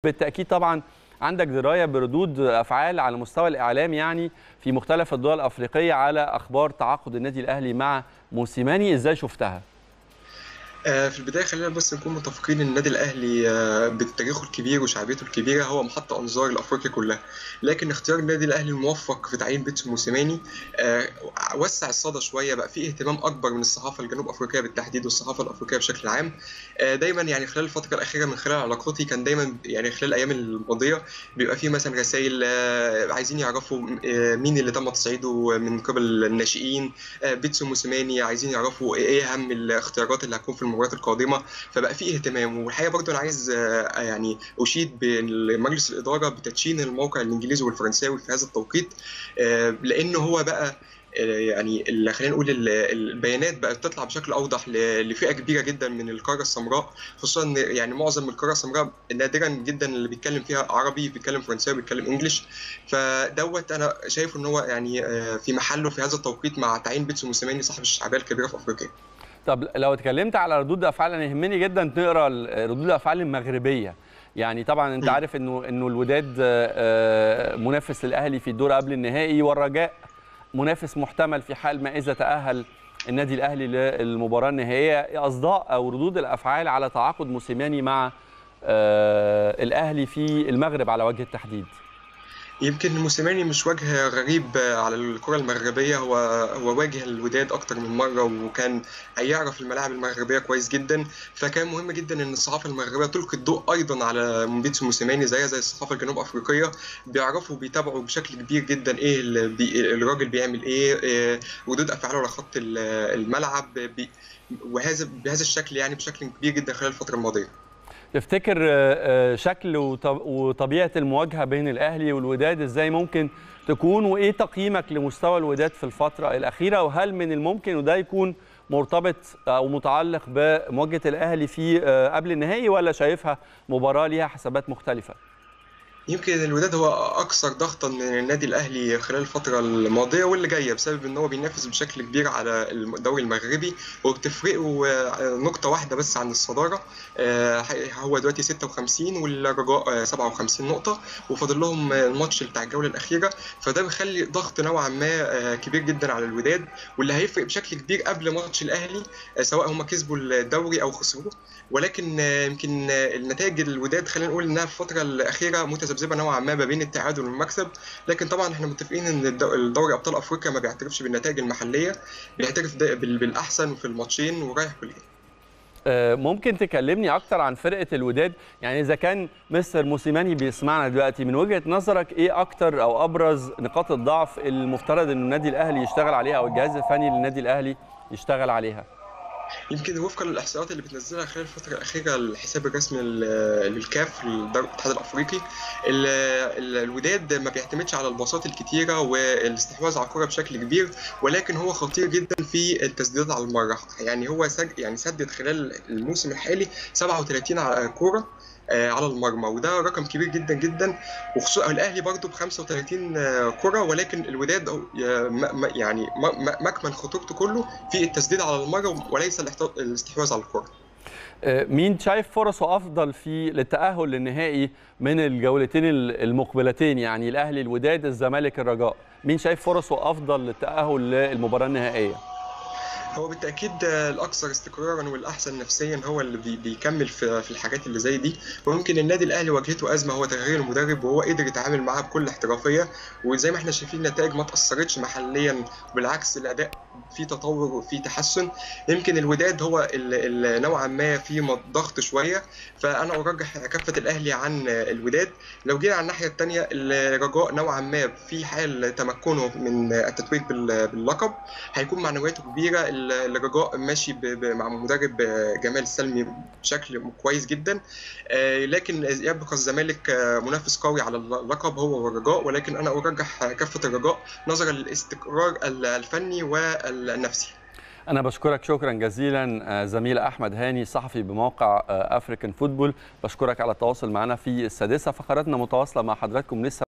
بالتاكيد طبعا عندك درايه بردود افعال على مستوى الاعلام يعني في مختلف الدول الافريقيه على اخبار تعاقد النادي الاهلي مع موسيماني ازاي شفتها آه، في البداية خلينا بس نكون متفقين إن النادي الأهلي آه، بتاريخه الكبير وشعبيته الكبيرة هو محط أنظار لأفريقيا كلها، لكن اختيار النادي الأهلي الموفق في تعيين بيتسو موسيماني آه، وسع الصدى شوية بقى في اهتمام أكبر من الصحافة الجنوب أفريقية بالتحديد والصحافة الأفريقية بشكل عام، دايما يعني خلال الفترة الأخيرة من خلال علاقاتي كان دايما يعني خلال الأيام الماضية بيبقى في مثلا رسائل عايزين يعرفوا مين اللي تم تصعيده من قبل الناشئين، بيتسو موسيماني عايزين يعرفوا إيه أهم الاختيارات اللي هتكون في المباريات القادمه فبقى في اهتمام والحقيقه برضو انا عايز يعني اشيد بمجلس الاداره بتدشين الموقع الانجليزي والفرنساوي في هذا التوقيت لانه هو بقى يعني اللي خلينا نقول البيانات بقت تطلع بشكل اوضح لفئه كبيره جدا من القاره السمراء خصوصا ان يعني معظم القاره السمراء نادرا جدا اللي بيتكلم فيها عربي بيتكلم فرنساوي بيتكلم انجلش فدوت انا شايف ان هو يعني في محله في هذا التوقيت مع تعيين بيتسو موسيماني صاحب الشعبيه الكبيره في افريقيا طب لو اتكلمت على ردود افعال انا يهمني جدا تقرا ردود الافعال المغربيه يعني طبعا انت عارف انه انه الوداد منافس للاهلي في الدور قبل النهائي والرجاء منافس محتمل في حال ما اذا تاهل النادي الاهلي للمباراه النهائيه اصداء او ردود الافعال على تعاقد موسيماني مع الاهلي في المغرب على وجه التحديد يمكن موسيماني مش وجه غريب على الكرة المغربية هو هو واجه الوداد أكتر من مرة وكان هيعرف الملاعب المغربية كويس جدا فكان مهم جدا إن الصحافة المغربية تلقي الضوء أيضا على بيتسو موسيماني زي زي الصحافة الجنوب أفريقية بيعرفوا بيتابعوا بشكل كبير جدا إيه اللي بي الراجل بيعمل إيه, إيه ردود أفعاله على خط الملعب بي وهذا بهذا الشكل يعني بشكل كبير جدا خلال الفترة الماضية. تفتكر شكل وطبيعه المواجهه بين الاهلي والوداد ازاي ممكن تكون وايه تقييمك لمستوى الوداد في الفتره الاخيره وهل من الممكن وده يكون مرتبط او متعلق بمواجهه الاهلي في قبل النهائي ولا شايفها مباراه ليها حسابات مختلفه؟ يمكن الوداد هو اكثر ضغطا من النادي الاهلي خلال الفتره الماضيه واللي جايه بسبب ان هو بينافس بشكل كبير على الدوري المغربي وبتفرقه نقطه واحده بس عن الصداره هو دلوقتي 56 والرجاء 57 نقطه وفاضل لهم الماتش بتاع الجوله الاخيره فده بيخلي ضغط نوعا ما كبير جدا على الوداد واللي هيفرق بشكل كبير قبل ماتش الاهلي سواء هم كسبوا الدوري او خسروه ولكن يمكن النتائج الوداد خلينا نقول انها في الفتره الاخيره متذبذبه نوعا ما ما بين التعادل والمكسب لكن طبعا احنا متفقين ان الدوري ابطال افريقيا ما بيعترفش بالنتائج المحليه بيعترف بالاحسن في الماتشين ورايح كل ممكن تكلمني اكتر عن فرقه الوداد يعني اذا كان مستر موسيماني بيسمعنا دلوقتي من وجهه نظرك ايه اكتر او ابرز نقاط الضعف المفترض ان النادي الاهلي يشتغل عليها او الجهاز الفني للنادي الاهلي يشتغل عليها يمكن وفقا للاحصائيات اللي بتنزلها خلال الفتره الاخيره الحساب الرسمي للكاف الاتحاد الافريقي الوداد ما بيعتمدش على الباصات الكتيره والاستحواذ على الكره بشكل كبير ولكن هو خطير جدا في التسديدات على المره يعني هو سج يعني سدد خلال الموسم الحالي 37 كوره على المرمى وده رقم كبير جدا جدا وخصوصا الاهلي برضه ب 35 كره ولكن الوداد يعني مكمن خطورته كله في التسديد على المرمى وليس الاستحواذ على الكره مين شايف فرصه افضل في للتاهل للنهائي من الجولتين المقبلتين يعني الاهلي الوداد الزمالك الرجاء مين شايف فرصه افضل للتاهل للمباراه النهائيه هو بالتاكيد الاكثر استقرارا والاحسن نفسيا هو اللي بيكمل في الحاجات اللي زي دي وممكن النادي الاهلي واجهته ازمه هو تغيير المدرب وهو قدر يتعامل معاها بكل احترافيه وزي ما احنا شايفين النتائج ما تاثرتش محليا بالعكس الاداء في تطور وفي تحسن يمكن الوداد هو اللي نوعا ما في ضغط شويه فانا ارجح كفه الاهلي عن الوداد لو جينا على الناحيه الثانيه الرجاء نوعا ما في حال تمكنه من التتويج باللقب هيكون معنوياته كبيره الرجاء ماشي مع مدرب جمال السلمي بشكل كويس جدا لكن يبقى الزمالك منافس قوي على اللقب هو والرجاء ولكن انا ارجح كفه الرجاء نظرا للاستقرار الفني والنفسي أنا بشكرك شكرا جزيلا زميل أحمد هاني صحفي بموقع أفريكان فوتبول بشكرك على التواصل معنا في السادسة فقراتنا متواصلة مع حضراتكم لسه